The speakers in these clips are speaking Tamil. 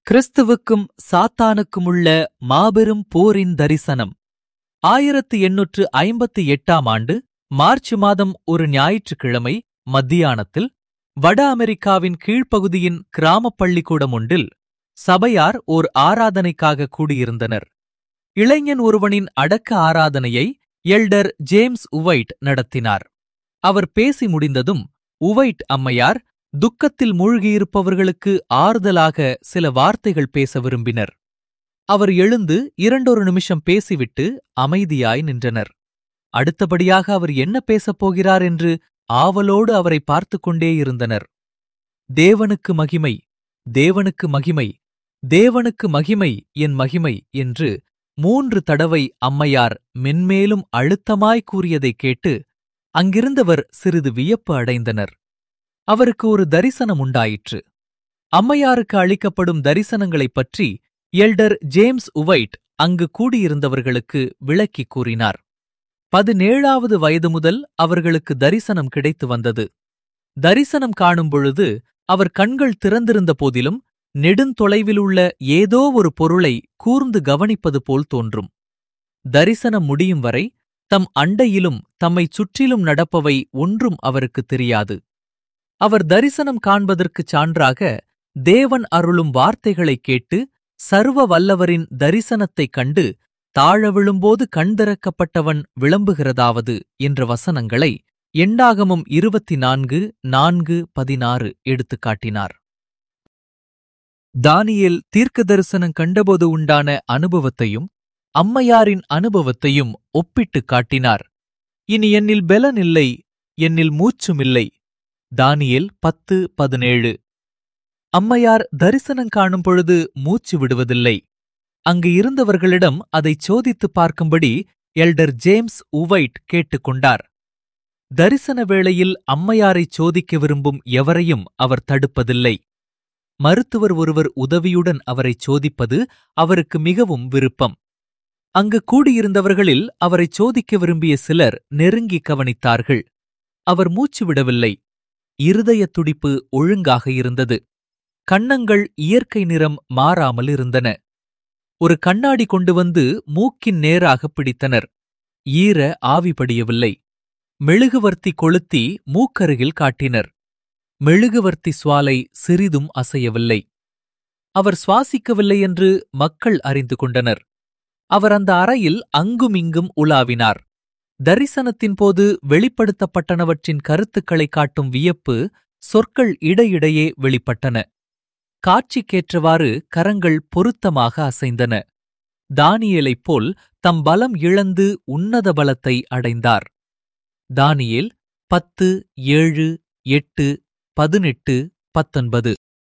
கிறிஸ்துவுக்கும் சாத்தானுக்குமுள்ள மாபெரும் போரின் தரிசனம் ஆயிரத்து எண்ணூற்று ஐம்பத்தி எட்டாம் ஆண்டு மார்ச் மாதம் ஒரு ஞாயிற்றுக்கிழமை மத்தியானத்தில் வட அமெரிக்காவின் கீழ்ப்பகுதியின் கிராமப் பள்ளிக்கூடம் ஒன்றில் சபையார் ஓர் ஆராதனைக்காக கூடியிருந்தனர் இளைஞன் ஒருவனின் அடக்க ஆராதனையை எல்டர் ஜேம்ஸ் உவைட் நடத்தினார் அவர் பேசி முடிந்ததும் உவைட் அம்மையார் துக்கத்தில் மூழ்கியிருப்பவர்களுக்கு ஆறுதலாக சில வார்த்தைகள் பேச விரும்பினர் அவர் எழுந்து இரண்டொரு நிமிஷம் பேசிவிட்டு அமைதியாய் நின்றனர் அடுத்தபடியாக அவர் என்ன பேசப் போகிறார் என்று ஆவலோடு அவரை பார்த்துக் கொண்டே இருந்தனர் தேவனுக்கு மகிமை தேவனுக்கு மகிமை தேவனுக்கு மகிமை என் மகிமை என்று மூன்று தடவை அம்மையார் மென்மேலும் அழுத்தமாய் கூறியதைக் கேட்டு அங்கிருந்தவர் சிறிது வியப்பு அடைந்தனர் அவருக்கு ஒரு தரிசனம் உண்டாயிற்று அம்மையாருக்கு அளிக்கப்படும் தரிசனங்களைப் பற்றி எல்டர் ஜேம்ஸ் உவைட் அங்கு கூடியிருந்தவர்களுக்கு விளக்கிக் கூறினார் பதினேழாவது வயது முதல் அவர்களுக்கு தரிசனம் கிடைத்து வந்தது தரிசனம் காணும் பொழுது அவர் கண்கள் திறந்திருந்த போதிலும் நெடுந்தொலைவிலுள்ள ஏதோ ஒரு பொருளை கூர்ந்து கவனிப்பது போல் தோன்றும் தரிசனம் முடியும் வரை தம் அண்டையிலும் தம்மைச் சுற்றிலும் நடப்பவை ஒன்றும் அவருக்குத் தெரியாது அவர் தரிசனம் காண்பதற்குச் சான்றாக தேவன் அருளும் வார்த்தைகளைக் கேட்டு சர்வ வல்லவரின் தரிசனத்தைக் கண்டு தாழ விழும்போது கண் திறக்கப்பட்டவன் விளம்புகிறதாவது என்ற வசனங்களை எண்ணாகமம் இருபத்தி நான்கு நான்கு பதினாறு எடுத்துக் காட்டினார் தானியேல் தீர்க்க தரிசனம் கண்டபோது உண்டான அனுபவத்தையும் அம்மையாரின் அனுபவத்தையும் ஒப்பிட்டுக் காட்டினார் இனி என்னில் பெலன் இல்லை என்னில் மூச்சுமில்லை தானியேல் பத்து பதினேழு அம்மையார் தரிசனம் காணும் பொழுது மூச்சு விடுவதில்லை அங்கு இருந்தவர்களிடம் அதைச் சோதித்துப் பார்க்கும்படி எல்டர் ஜேம்ஸ் உவைட் கேட்டுக்கொண்டார் தரிசன வேளையில் அம்மையாரைச் சோதிக்க விரும்பும் எவரையும் அவர் தடுப்பதில்லை மருத்துவர் ஒருவர் உதவியுடன் அவரைச் சோதிப்பது அவருக்கு மிகவும் விருப்பம் அங்கு கூடியிருந்தவர்களில் அவரைச் சோதிக்க விரும்பிய சிலர் நெருங்கி கவனித்தார்கள் அவர் மூச்சு விடவில்லை இருதயத் துடிப்பு ஒழுங்காக இருந்தது கன்னங்கள் இயற்கை நிறம் மாறாமல் இருந்தன ஒரு கண்ணாடி கொண்டு வந்து மூக்கின் நேராக பிடித்தனர் ஈர ஆவிபடியவில்லை மெழுகுவர்த்தி கொளுத்தி மூக்கருகில் காட்டினர் மெழுகுவர்த்தி சுவாலை சிறிதும் அசையவில்லை அவர் சுவாசிக்கவில்லை என்று மக்கள் அறிந்து கொண்டனர் அவர் அந்த அறையில் அங்குமிங்கும் உலாவினார் தரிசனத்தின் போது வெளிப்படுத்தப்பட்டனவற்றின் கருத்துக்களைக் காட்டும் வியப்பு சொற்கள் இடையிடையே வெளிப்பட்டன காட்சிக்கேற்றவாறு கரங்கள் பொருத்தமாக அசைந்தன தானியேலைப் போல் தம் பலம் இழந்து உன்னத பலத்தை அடைந்தார் தானியேல் பத்து ஏழு எட்டு பதினெட்டு பத்தொன்பது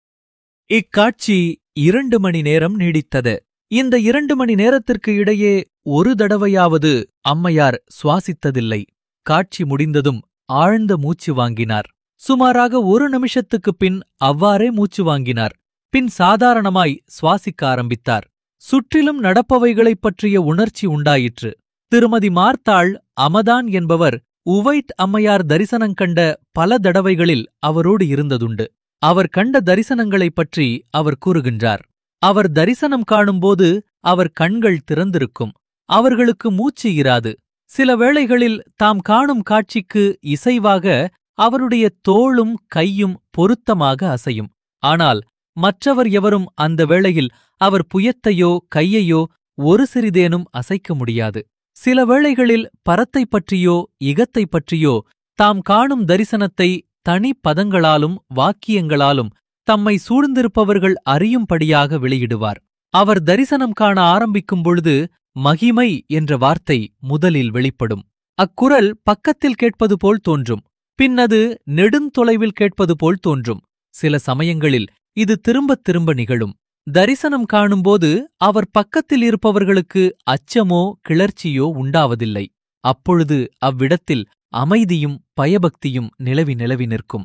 இக்காட்சி இரண்டு மணி நேரம் நீடித்தது இந்த இரண்டு மணி நேரத்திற்கு இடையே ஒரு தடவையாவது அம்மையார் சுவாசித்ததில்லை காட்சி முடிந்ததும் ஆழ்ந்த மூச்சு வாங்கினார் சுமாராக ஒரு நிமிஷத்துக்குப் பின் அவ்வாறே மூச்சு வாங்கினார் பின் சாதாரணமாய் சுவாசிக்க ஆரம்பித்தார் சுற்றிலும் நடப்பவைகளைப் பற்றிய உணர்ச்சி உண்டாயிற்று திருமதி மார்த்தாள் அமதான் என்பவர் உவைட் அம்மையார் தரிசனங் கண்ட பல தடவைகளில் அவரோடு இருந்ததுண்டு அவர் கண்ட தரிசனங்களைப் பற்றி அவர் கூறுகின்றார் அவர் தரிசனம் காணும்போது அவர் கண்கள் திறந்திருக்கும் அவர்களுக்கு மூச்சு இராது சில வேளைகளில் தாம் காணும் காட்சிக்கு இசைவாக அவருடைய தோளும் கையும் பொருத்தமாக அசையும் ஆனால் மற்றவர் எவரும் அந்த வேளையில் அவர் புயத்தையோ கையையோ ஒரு சிறிதேனும் அசைக்க முடியாது சில வேளைகளில் பரத்தைப் பற்றியோ இகத்தைப் பற்றியோ தாம் காணும் தரிசனத்தை தனி பதங்களாலும் வாக்கியங்களாலும் தம்மை சூழ்ந்திருப்பவர்கள் அறியும்படியாக வெளியிடுவார் அவர் தரிசனம் காண ஆரம்பிக்கும் பொழுது மகிமை என்ற வார்த்தை முதலில் வெளிப்படும் அக்குரல் பக்கத்தில் கேட்பது போல் தோன்றும் பின்னது நெடுந்தொலைவில் கேட்பது போல் தோன்றும் சில சமயங்களில் இது திரும்பத் திரும்ப நிகழும் தரிசனம் காணும்போது அவர் பக்கத்தில் இருப்பவர்களுக்கு அச்சமோ கிளர்ச்சியோ உண்டாவதில்லை அப்பொழுது அவ்விடத்தில் அமைதியும் பயபக்தியும் நிலவி நிலவி நிற்கும்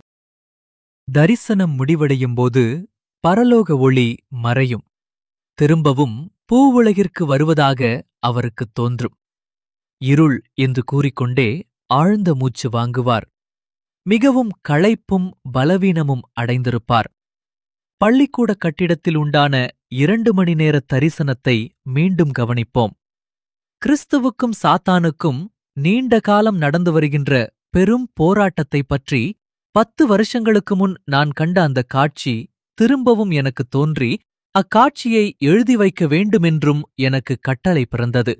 தரிசனம் முடிவடையும்போது பரலோக ஒளி மறையும் திரும்பவும் பூவுலகிற்கு வருவதாக அவருக்குத் தோன்றும் இருள் என்று கூறிக்கொண்டே ஆழ்ந்த மூச்சு வாங்குவார் மிகவும் களைப்பும் பலவீனமும் அடைந்திருப்பார் பள்ளிக்கூட கட்டிடத்தில் உண்டான இரண்டு மணி நேர தரிசனத்தை மீண்டும் கவனிப்போம் கிறிஸ்துவுக்கும் சாத்தானுக்கும் நீண்ட காலம் நடந்து வருகின்ற பெரும் போராட்டத்தைப் பற்றி பத்து வருஷங்களுக்கு முன் நான் கண்ட அந்த காட்சி திரும்பவும் எனக்கு தோன்றி அக்காட்சியை எழுதி வைக்க வேண்டுமென்றும் எனக்கு கட்டளை பிறந்தது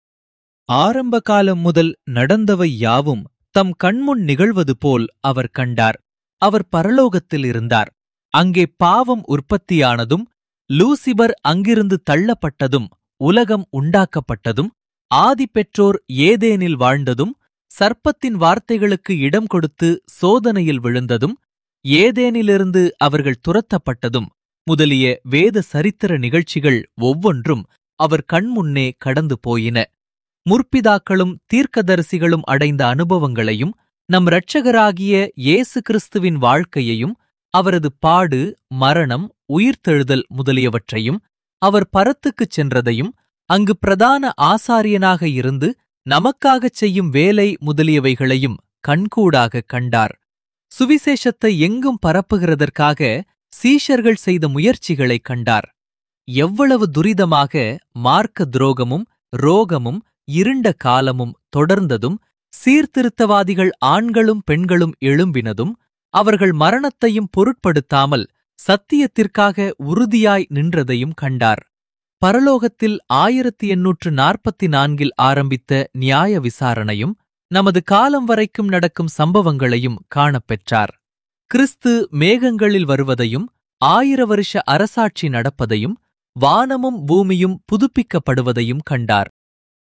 ஆரம்ப காலம் முதல் நடந்தவை யாவும் தம் கண்முன் நிகழ்வது போல் அவர் கண்டார் அவர் பரலோகத்தில் இருந்தார் அங்கே பாவம் உற்பத்தியானதும் லூசிபர் அங்கிருந்து தள்ளப்பட்டதும் உலகம் உண்டாக்கப்பட்டதும் ஆதி பெற்றோர் ஏதேனில் வாழ்ந்ததும் சர்ப்பத்தின் வார்த்தைகளுக்கு இடம் கொடுத்து சோதனையில் விழுந்ததும் ஏதேனிலிருந்து அவர்கள் துரத்தப்பட்டதும் முதலிய வேத சரித்திர நிகழ்ச்சிகள் ஒவ்வொன்றும் அவர் கண்முன்னே கடந்து போயின முற்பிதாக்களும் தீர்க்கதரிசிகளும் அடைந்த அனுபவங்களையும் நம் இரட்சகராகிய இயேசு கிறிஸ்துவின் வாழ்க்கையையும் அவரது பாடு மரணம் உயிர்த்தெழுதல் முதலியவற்றையும் அவர் பரத்துக்குச் சென்றதையும் அங்கு பிரதான ஆசாரியனாக இருந்து நமக்காகச் செய்யும் வேலை முதலியவைகளையும் கண்கூடாக கண்டார் சுவிசேஷத்தை எங்கும் பரப்புகிறதற்காக சீஷர்கள் செய்த முயற்சிகளைக் கண்டார் எவ்வளவு துரிதமாக மார்க்க துரோகமும் ரோகமும் இருண்ட காலமும் தொடர்ந்ததும் சீர்திருத்தவாதிகள் ஆண்களும் பெண்களும் எழும்பினதும் அவர்கள் மரணத்தையும் பொருட்படுத்தாமல் சத்தியத்திற்காக உறுதியாய் நின்றதையும் கண்டார் பரலோகத்தில் ஆயிரத்தி எண்ணூற்று நாற்பத்தி நான்கில் ஆரம்பித்த நியாய விசாரணையும் நமது காலம் வரைக்கும் நடக்கும் சம்பவங்களையும் காணப்பெற்றார் கிறிஸ்து மேகங்களில் வருவதையும் ஆயிர வருஷ அரசாட்சி நடப்பதையும் வானமும் பூமியும் புதுப்பிக்கப்படுவதையும் கண்டார்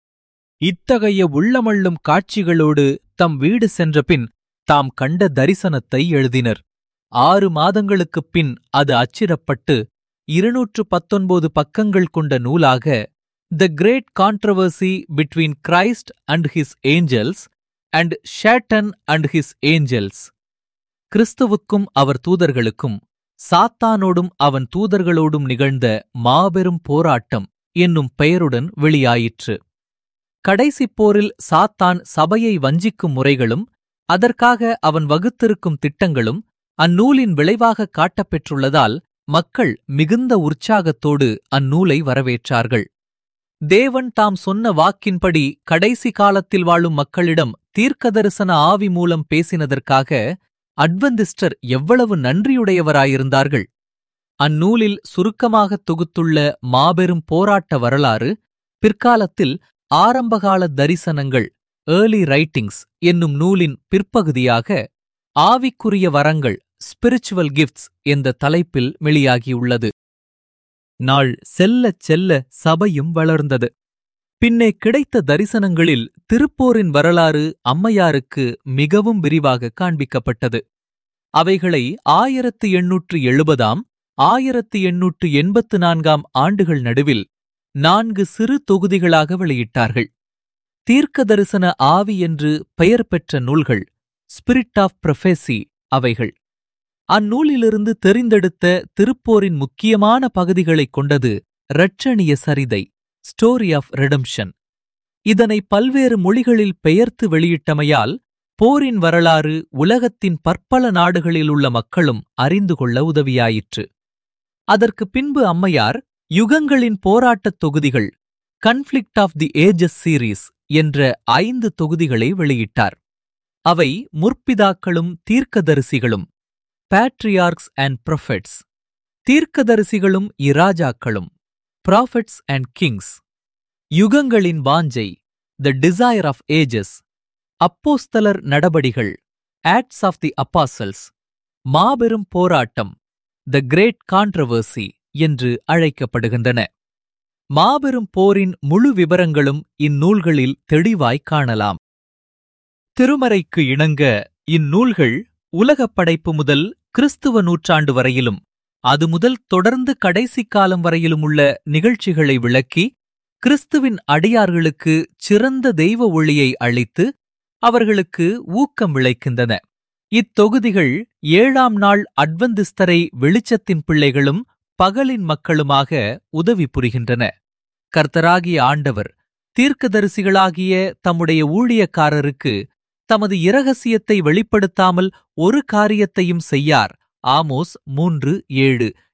இத்தகைய உள்ளமள்ளும் காட்சிகளோடு தம் வீடு சென்றபின் தாம் கண்ட தரிசனத்தை எழுதினர் ஆறு மாதங்களுக்குப் பின் அது அச்சிடப்பட்டு இருநூற்று பத்தொன்பது பக்கங்கள் கொண்ட நூலாக the great controversy between Christ and his angels and Satan and his angels கிறிஸ்துவுக்கும் அவர் தூதர்களுக்கும் சாத்தானோடும் அவன் தூதர்களோடும் நிகழ்ந்த மாபெரும் போராட்டம் என்னும் பெயருடன் வெளியாயிற்று கடைசிப் போரில் சாத்தான் சபையை வஞ்சிக்கும் முறைகளும் அதற்காக அவன் வகுத்திருக்கும் திட்டங்களும் அந்நூலின் விளைவாக காட்டப்பெற்றுள்ளதால் மக்கள் மிகுந்த உற்சாகத்தோடு அந்நூலை வரவேற்றார்கள் தேவன் தாம் சொன்ன வாக்கின்படி கடைசி காலத்தில் வாழும் மக்களிடம் தீர்க்கதரிசன ஆவி மூலம் பேசினதற்காக அட்வந்திஸ்டர் எவ்வளவு நன்றியுடையவராயிருந்தார்கள் அந்நூலில் சுருக்கமாகத் தொகுத்துள்ள மாபெரும் போராட்ட வரலாறு பிற்காலத்தில் ஆரம்பகால தரிசனங்கள் ஏர்லி ரைட்டிங்ஸ் என்னும் நூலின் பிற்பகுதியாக ஆவிக்குரிய வரங்கள் ஸ்பிரிச்சுவல் கிஃப்ட்ஸ் என்ற தலைப்பில் வெளியாகியுள்ளது நாள் செல்லச் செல்ல சபையும் வளர்ந்தது பின்னே கிடைத்த தரிசனங்களில் திருப்போரின் வரலாறு அம்மையாருக்கு மிகவும் விரிவாக காண்பிக்கப்பட்டது அவைகளை ஆயிரத்து எண்ணூற்று எழுபதாம் ஆயிரத்து எண்ணூற்று எண்பத்து நான்காம் ஆண்டுகள் நடுவில் நான்கு சிறு தொகுதிகளாக வெளியிட்டார்கள் தீர்க்க தரிசன ஆவி என்று பெயர் பெற்ற நூல்கள் ஸ்பிரிட் ஆஃப் ப்ரொஃபெசி அவைகள் அந்நூலிலிருந்து தெரிந்தெடுத்த திருப்போரின் முக்கியமான பகுதிகளைக் கொண்டது இரட்சணிய சரிதை ஸ்டோரி ஆஃப் ரெடம்ஷன் இதனை பல்வேறு மொழிகளில் பெயர்த்து வெளியிட்டமையால் போரின் வரலாறு உலகத்தின் பற்பல நாடுகளில் உள்ள மக்களும் அறிந்து கொள்ள உதவியாயிற்று அதற்கு பின்பு அம்மையார் யுகங்களின் போராட்டத் தொகுதிகள் conflict of the ages series என்ற ஐந்து தொகுதிகளை வெளியிட்டார் அவை முற்பிதாக்களும் தீர்க்கதரிசிகளும் பேட்ரியார்க்ஸ் அண்ட் ப்ரொஃபெட்ஸ் தீர்க்கதரிசிகளும் இராஜாக்களும் ப்ராஃபெட்ஸ் அண்ட் கிங்ஸ் யுகங்களின் வாஞ்சை த டிசைர் ஆஃப் ஏஜஸ் அப்போஸ்தலர் நடபடிகள் ஆக்ட்ஸ் ஆஃப் தி அப்பாசல்ஸ் மாபெரும் போராட்டம் த கிரேட் கான்ட்ரவர்சி என்று அழைக்கப்படுகின்றன மாபெரும் போரின் முழு விவரங்களும் இந்நூல்களில் தெளிவாய் காணலாம் திருமறைக்கு இணங்க இந்நூல்கள் உலகப் படைப்பு முதல் கிறிஸ்துவ நூற்றாண்டு வரையிலும் அது முதல் தொடர்ந்து கடைசி காலம் வரையிலும் உள்ள நிகழ்ச்சிகளை விளக்கி கிறிஸ்துவின் அடியார்களுக்கு சிறந்த தெய்வ ஒளியை அளித்து அவர்களுக்கு ஊக்கம் விளைக்கின்றன இத்தொகுதிகள் ஏழாம் நாள் அட்வந்திஸ்தரை வெளிச்சத்தின் பிள்ளைகளும் பகலின் மக்களுமாக உதவி புரிகின்றன கர்த்தராகிய ஆண்டவர் தீர்க்கதரிசிகளாகிய தம்முடைய ஊழியக்காரருக்கு தமது இரகசியத்தை வெளிப்படுத்தாமல் ஒரு காரியத்தையும் செய்யார் ஆமோஸ் மூன்று ஏழு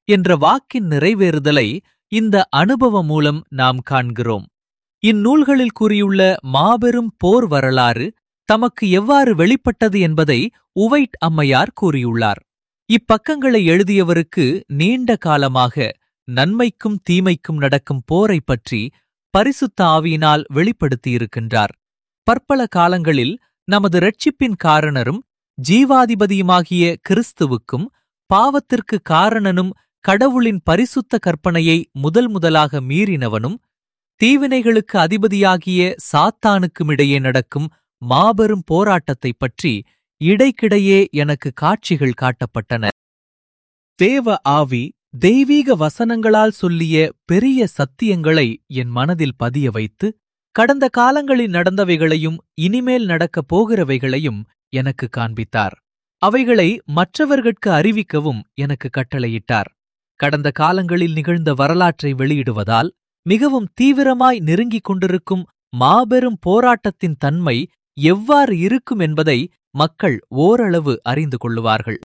என்ற வாக்கின் நிறைவேறுதலை இந்த அனுபவம் மூலம் நாம் காண்கிறோம் இந்நூல்களில் கூறியுள்ள மாபெரும் போர் வரலாறு தமக்கு எவ்வாறு வெளிப்பட்டது என்பதை உவைட் அம்மையார் கூறியுள்ளார் இப்பக்கங்களை எழுதியவருக்கு நீண்ட காலமாக நன்மைக்கும் தீமைக்கும் நடக்கும் போரை பற்றி பரிசுத்த ஆவியினால் வெளிப்படுத்தியிருக்கின்றார் பற்பல காலங்களில் நமது இரட்சிப்பின் காரணரும் ஜீவாதிபதியுமாகிய கிறிஸ்துவுக்கும் பாவத்திற்கு காரணனும் கடவுளின் பரிசுத்த கற்பனையை முதல் முதலாக மீறினவனும் தீவினைகளுக்கு அதிபதியாகிய சாத்தானுக்கும் இடையே நடக்கும் மாபெரும் போராட்டத்தைப் பற்றி இடைக்கிடையே எனக்கு காட்சிகள் காட்டப்பட்டன தேவ ஆவி தெய்வீக வசனங்களால் சொல்லிய பெரிய சத்தியங்களை என் மனதில் பதிய வைத்து கடந்த காலங்களில் நடந்தவைகளையும் இனிமேல் நடக்கப் போகிறவைகளையும் எனக்கு காண்பித்தார் அவைகளை மற்றவர்கட்கு அறிவிக்கவும் எனக்கு கட்டளையிட்டார் கடந்த காலங்களில் நிகழ்ந்த வரலாற்றை வெளியிடுவதால் மிகவும் தீவிரமாய் நெருங்கிக் கொண்டிருக்கும் மாபெரும் போராட்டத்தின் தன்மை எவ்வாறு இருக்கும் என்பதை மக்கள் ஓரளவு அறிந்து கொள்ளுவார்கள்